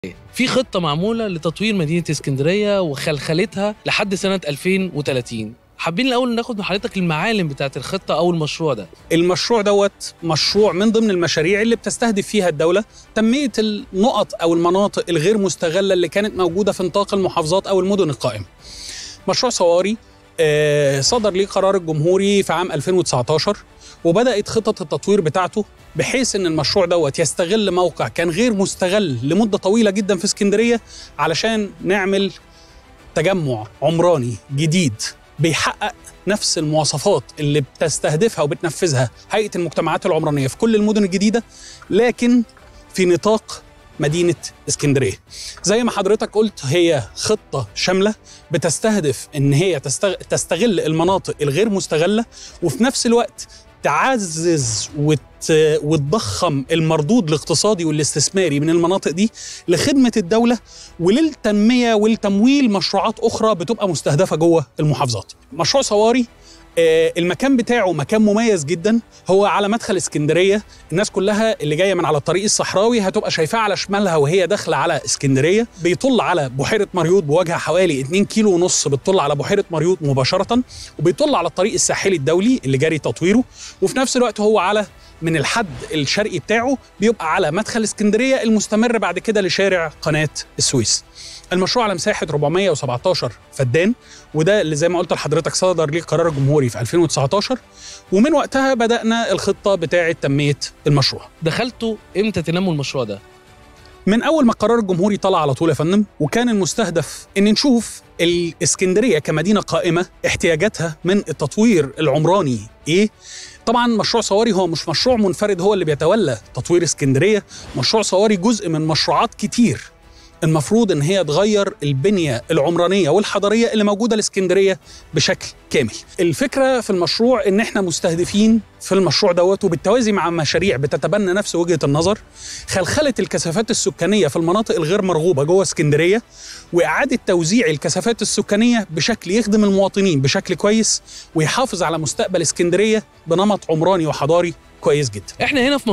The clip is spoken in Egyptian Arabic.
في خطة معمولة لتطوير مدينة اسكندرية وخلخلتها لحد سنة 2030 حابين الأول ناخد من حضرتك المعالم بتاعت الخطة أو المشروع ده المشروع دوت مشروع من ضمن المشاريع اللي بتستهدف فيها الدولة تنمية النقط أو المناطق الغير مستغلة اللي كانت موجودة في نطاق المحافظات أو المدن القائمة مشروع صواري آه، صدر ليه قرار الجمهوري في عام 2019 وبدأت خطط التطوير بتاعته بحيث ان المشروع دوت يستغل موقع كان غير مستغل لمدة طويلة جدا في اسكندرية علشان نعمل تجمع عمراني جديد بيحقق نفس المواصفات اللي بتستهدفها وبتنفذها هيئة المجتمعات العمرانية في كل المدن الجديدة لكن في نطاق مدينة اسكندرية زي ما حضرتك قلت هي خطة شاملة بتستهدف ان هي تستغ... تستغل المناطق الغير مستغلة وفي نفس الوقت تعزز وت... وتضخم المردود الاقتصادي والاستثماري من المناطق دي لخدمة الدولة وللتنمية ولتمويل مشروعات أخرى بتبقى مستهدفة جوه المحافظات مشروع صواري آه، المكان بتاعه مكان مميز جدا هو على مدخل اسكندريه الناس كلها اللي جايه من على الطريق الصحراوي هتبقى شايفاه على شمالها وهي داخله على اسكندريه بيطل على بحيره مريوط بوجه حوالي 2 كيلو ونص بتطل على بحيره مريوط مباشره وبيطل على الطريق الساحلي الدولي اللي جاري تطويره وفي نفس الوقت هو على من الحد الشرقي بتاعه بيبقى على مدخل اسكندريه المستمر بعد كده لشارع قناه السويس المشروع على مساحه 417 فدان وده اللي زي ما قلت لحضرتك صدر ليه قرار جمهوري في 2019 ومن وقتها بدأنا الخطة بتاعة تنمية المشروع دخلتوا إمتى تنموا المشروع ده؟ من أول ما القرار الجمهوري طلع على طول يا فندم وكان المستهدف إن نشوف الإسكندرية كمدينة قائمة احتياجاتها من التطوير العمراني إيه طبعا مشروع صواري هو مش مشروع منفرد هو اللي بيتولى تطوير اسكندريه مشروع صواري جزء من مشروعات كتير المفروض ان هي تغير البنيه العمرانيه والحضاريه اللي موجوده لاسكندريه بشكل كامل. الفكره في المشروع ان احنا مستهدفين في المشروع دوت وبالتوازي مع مشاريع بتتبنى نفس وجهه النظر خلخله الكثافات السكانيه في المناطق الغير مرغوبه جوه اسكندريه واعاده توزيع الكثافات السكانيه بشكل يخدم المواطنين بشكل كويس ويحافظ على مستقبل اسكندريه بنمط عمراني وحضاري كويس جدا. إحنا هنا في